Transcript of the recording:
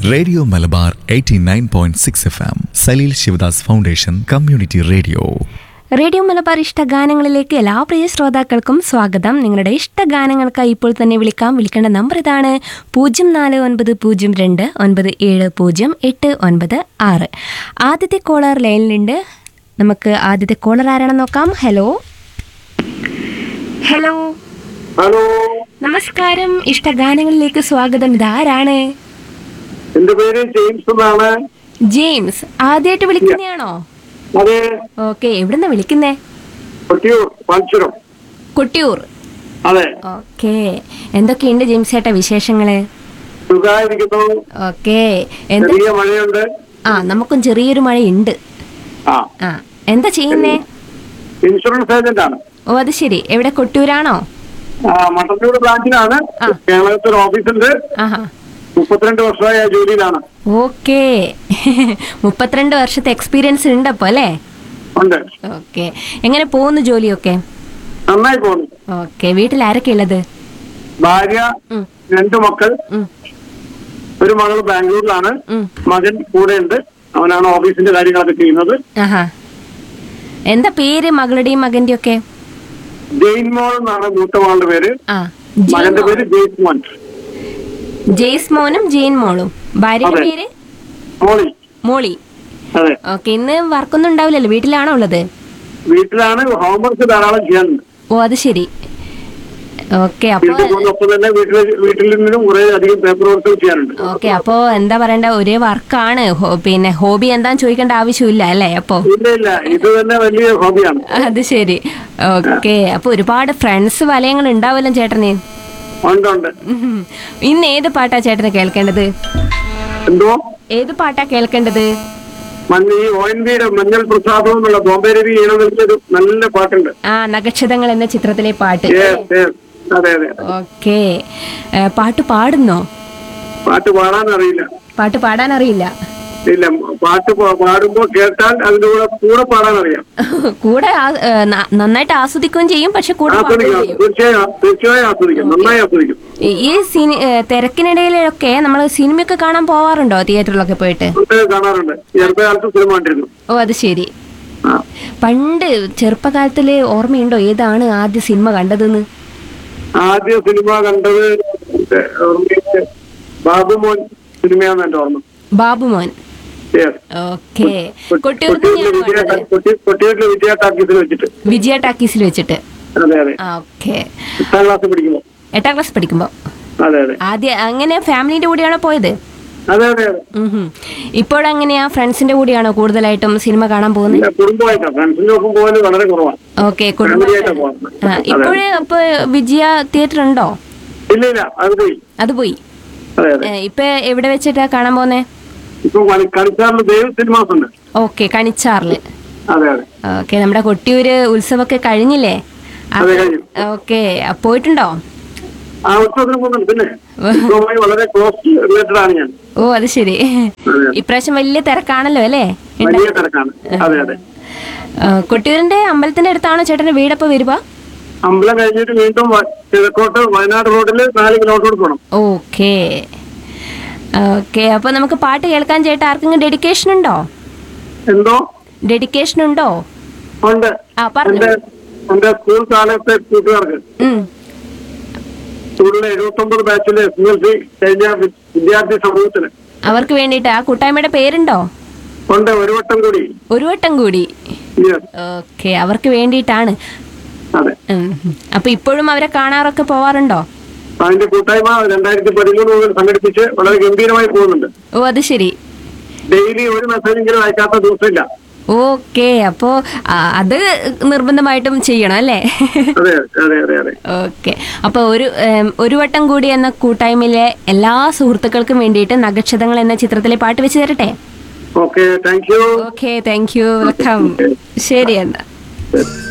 Radio Malabar 89.6 F M Saleel Sivadas foundation community radio radio Malabar ഇഷ്ടഗാനങ്ങളിലേക്ക് എല്ലാ പ്രിയ ശ്രോതാക്കൾക്കും സ്വാഗതം നിങ്ങളുടെ ഇഷ്ടഗാനങ്ങൾക്കായി ഇപ്പോൾ തന്നെ വിളിക്കാം വിളിക്കേണ്ട നമ്പർ ഇതാണ് പൂജ്യം നാല് ഒൻപത് പൂജ്യം രണ്ട് ഒൻപത് ഏഴ് പൂജ്യം എട്ട് ഒൻപത് ആറ് ആദ്യത്തെ കോളർ ലൈനിലുണ്ട് നമുക്ക് ആദ്യത്തെ കോളർ ആരാണെന്ന് നോക്കാം ഹലോ ഹലോ ഹലോ നമസ്കാരം ഇഷ്ടഗാനങ്ങളിലേക്ക് സ്വാഗതം ഇതാരാണ് എന്റെ പേര് ജെയിംസ് എന്നാണ് ജെയിംസ് ആദ്യമായിട്ട് വിളിക്കുന്നതാണോ അതെ ഓക്കെ എവിടുന്ന വിളിക്കുന്നേ കൊട്ടിയൂർ പാൽച്ചുരം കൊട്ടിയൂർ അതെ ഓക്കെ എന്തൊക്കെയുണ്ട് ജെയിംസ് ചേട്ടാ വിശേഷങ്ങള് സുഖമായിരിക്കുന്നു ഓക്കെ എന്ത് ചെറിയ മഴയുണ്ട് ആ നമുക്കും ചെറിയൊരു മഴയുണ്ട് ആ ആ എന്താ ചെയ്യുന്നേ ഇൻഷുറൻസ് ഏജന്റ് ആണ് ഓ അത് ശരി എവിടെ കൊട്ടൂരാണോ ആ, മട്ടന്നൂർ ബ്രാഞ്ചിലാണ് ആ. കേരളത്തിൽ ഒരു ഓഫീസുണ്ട് ആഹാ മുപ്പത്തിരണ്ട് വർഷമായ ആ ജോലിയിലാണ് ഓക്കെ മുപ്പത്തിരണ്ട് വർഷത്തെ എക്സ്പീരിയൻസ് ഉണ്ട് അപ്പൊ അല്ലേ ഉണ്ട് ഓക്കെ എങ്ങനെ പോകുന്നു ജോലിയൊക്കെ നന്നായി പോകുന്നു ഓക്കെ വീട്ടിൽ ആരൊക്കെ ഉള്ളത് ഭാര്യ ഉം, രണ്ട് മക്കൾ ഉം, ഒരു മകൾ ബാംഗ്ലൂരിലാണ് ഉം. മകൻ കൂടെയുണ്ട് അവനാണ് ഓഫീസിന്റെ കാര്യങ്ങളൊക്കെ ചെയ്യുന്നത് ആഹാ എന്താ പേര് മകളുടെയും മകന്റെയും ഒക്കെ ജെയിൻ മോൾ എന്നാണ് മൂത്ത മകളുടെ പേര് ആ മകന്റെ പേര് ജെയ്സ് മോൻ ജെയ്സ് മോനും ജെയിൻ മോളും ഭാര്യയുടെ അതെ. പേര് മോളി മോളി അതെ ഓക്കെ ഇന്ന് വർക്കൊന്നും ഉണ്ടാവില്ലല്ലോ വീട്ടിലാണോ ഉള്ളത് വീട്ടിലാണ് ഹോംവർക്ക് ധാരാളം ചെയ്യാനുണ്ട് ഓ അത് ശരി ഓക്കെ അപ്പൊ വീട്ടിൽ പോകുന്നൊപ്പം തന്നെ വീട്ടിൽ വീട്ടിൽ നിന്നും കുറെ അധികം പേപ്പർ വർക്ക് ചെയ്യാനുണ്ട് ഓക്കെ അപ്പോ എന്താ പറയണ്ട ഒരേ വർക്കാണ് ഹോ- പിന്നെ ഹോബി എന്താന്ന് ചോദിക്കേണ്ട ആവശ്യമില്ല അല്ലേ അപ്പോ ഇല്ല ഇല്ല ഇത് തന്നെ വലിയ ഹോബിയാണ് അത് ശരി ഓക്കെ അപ്പൊ ഒരുപാട് ഫ്രണ്ട്സ് വലയങ്ങൾ ഉണ്ടാവല്ലോ ചേട്ടന് ഉണ്ട് ഉണ്ട് ഉം. ഇന്ന് ഏത് പാട്ടാ ചേട്ടന് കേൾക്കേണ്ടത് എന്തോ ഏത് പാട്ടാ കേൾക്കേണ്ടത് മഞ്ഞ ഈ ഒ എൻ വിയുടെ മഞ്ഞൾ പ്രസാദം എന്നുള്ള ബോംബെ രവി ഈണം വെച്ചൊരു നല്ല പാട്ടുണ്ട് ആ നഗക്ഷതങ്ങൾ എന്ന ചിത്രത്തിലെ പാട്ട് Yes, yes. അതെ അതെ ഓക്കെ പാട്ട് പാടുന്നോ പാട്ട് പാടാൻ അറിയില്ല പാട്ട് പാടാൻ അറിയില്ല ഇല്ല പാട്ട് പാ- പാടുമ്പോ കേട്ടാൽ അതിന്റെ കൂടെ കൂടെ പാടാൻ അറിയാം കൂടെ ആ- ഏ, ന- നന്നായിട്ട് ആസ്വദിക്കുകയും ചെയ്യും പക്ഷെ കൂടെ പാടുകയും ആസ്വദിക്കാം ചെയ്യും തീർച്ചയായും തീർച്ചയായും ആസ്വദിക്കും നന്നായി ആസ്വദിക്കും ഈ- ഈ സിനി ഏ, തിരക്കിനിടയിലൊക്കെ നമ്മൾ സിനിമയൊക്കെ കാണാൻ പോവാറുണ്ടോ തിയേറ്ററിലൊക്കെ പോയിട്ട് ഉണ്ട്, കാണാറുണ്ട് ഈ അടുത്ത കാലത്ത് സിനിമ കണ്ടിരുന്നു ഓ അത് ശരി ആ പണ്ട് ചെറുപ്പകാലത്തില് ഓർമ്മയുണ്ടോ ഏതാണ് ആദ്യ സിനിമ കണ്ടതെന്ന് ആദ്യ സിനിമ കണ്ടത് ഇത് ഓർമ്മയില് ബാബുമോൻ സിനിമയാന്ന് എന്റെ ഓർമ്മ ബാബുമോൻ Yes. ഓക്കെ കൊട്ടിയൂർ കൊട്ടിയൂരിലെ തന്നെയാണോ വിജയ കണ്ടത്? കൊട്ടി- കൊട്ടിയൂരിലെ വിജയ ടാക്കീസിൽ വെച്ചിട്ട് വിജയ ടാക്കീസിൽ വെച്ചിട്ട് അതെ അതെ ഓക്കെ എട്ടാം ക്ലാസ് പഠിക്കുമ്പോ എട്ടാം ക്ലാസ് പഠിക്കുമ്പോ അതെ അതെ ആദ്യ അങ്ങനെ ഫാമിലിന്റെ കൂടെയാണോ പോയത് അതെ അതെ അതെ ഉം ഇപ്പോഴെങ്ങനെയാ ഫ്രണ്ട്സിന്റെ കൂടെയാണോ കൂടുതലായിട്ടും സിനിമ കാണാൻ പോകുന്നത് ഇല്ല, കുടുംബമായിട്ടാ ഫ്രണ്ട്സിന്റെ ഒപ്പം പോകാൻ വളരെ കുറവാണ് ഓക്കെ ഫാമിലി ആയിട്ടാ പോകുന്നത് അതെ. ഇപ്പോഴ് ഇപ്പൊ വിജയ തിയേറ്റർ ഉണ്ടോ ഇല്ല ഇല്ല അത് പോയി അത് പോയി അതെ അതെ ഏ, ഇപ്പൊ എവിടെ വെച്ചിട്ടാ കാണാൻ പോന്നെ ഇപ്പൊ കളിച്ചാറിൽ ദേവ് സിനിമാസ് ഉണ്ട് ഓക്കെ കണിച്ചാറില് അതെ അതെ ഓക്കെ നമ്മുടെ കൊട്ടിയൂര് ഉത്സവമൊക്കെ കഴിഞ്ഞില്ലേ അതെ, കഴിഞ്ഞു. ഓക്കെ പോയിട്ടുണ്ടോ ആ ഉത്സവത്തിന് പോകുന്നുണ്ട് പിന്നെ ഉത്സവവുമായി വളരെ ക്ലോസ് റിലേറ്റഡ് ആണ് ഞാൻ ഓ അത് ശരി അതെ ഇപ്രാവശ്യം വലിയ തിരക്കാണല്ലോ അല്ലേ വലിയ തിരക്കാണ് അതെ അതെ ആ, കൊട്ടിയൂരിന്റെ അമ്പലത്തിന്റെ അടുത്താണോ ചേട്ടന്റെ വീടപ്പോ വരുക അമ്പലം കഴിഞ്ഞിട്ട് വീണ്ടും വ- കിഴക്കോട്ട് വയനാട് റോഡിൽ നാല് കിലോമീറ്റർ പോകണം ഓക്കെ ഓക്കെ അപ്പൊ നമുക്ക് പാട്ട് കേൾക്കാൻ ചേട്ടാ ആർക്കെങ്കിലും ഡെഡിക്കേഷൻ ഉണ്ടോ എന്തോ ഡെഡിക്കേഷൻ ഉണ്ടോ ഉണ്ട് ആ പറഞ്ഞു എന്റെ എന്റെ സ്കൂൾ കാലത്തെ കൂട്ടുകാർക്ക് ഉം. സ്കൂളിലെ എഴുപത്തി ഒമ്പത് ബാച്ചിലെ എസ് എൽ സി കഴിഞ്ഞ വി- വിദ്യാർത്ഥി സമൂഹത്തിന് അവർക്ക് വേണ്ടിയിട്ട് ആ കൂട്ടായ്മയുടെ പേരുണ്ടോ ഉണ്ട് ഒരു വട്ടം കൂടി ഒരു വട്ടം കൂടി Yes, ഓക്കെ അവർക്ക് വേണ്ടിയിട്ടാണ് അതെ ഉം. അപ്പൊ ഇപ്പോഴും അവരെ കാണാറൊക്കെ പോവാറുണ്ടോ അതിന്റെ കൂട്ടായ്മ രണ്ടായിരത്തി പതിമൂന്ന് മുതൽ സംഘടിപ്പിച്ച് വളരെ ഗംഭീരമായി പോകുന്നുണ്ട് ഓ അത് ശരി ഡെയിലി ഒരു മെസ്സേജെങ്കിലും അയക്കാത്ത ദിവസമില്ല ഓക്കെ അപ്പോ ആ, അത് നിർബന്ധമായിട്ടും ചെയ്യണം അല്ലേ അതെ അതെ അതെ അതെ ഓക്കെ അപ്പൊ ഒരു ഏം, ഒരു വട്ടം കൂടി എന്ന കൂട്ടായ്മയിലെ എല്ലാ സുഹൃത്തുക്കൾക്കും വേണ്ടിയിട്ട് നഗക്ഷതങ്ങൾ എന്ന ചിത്രത്തിലെ പാട്ട് വെച്ച് തരട്ടെ okay thank you okay thank you welcome ശരി എന്നാ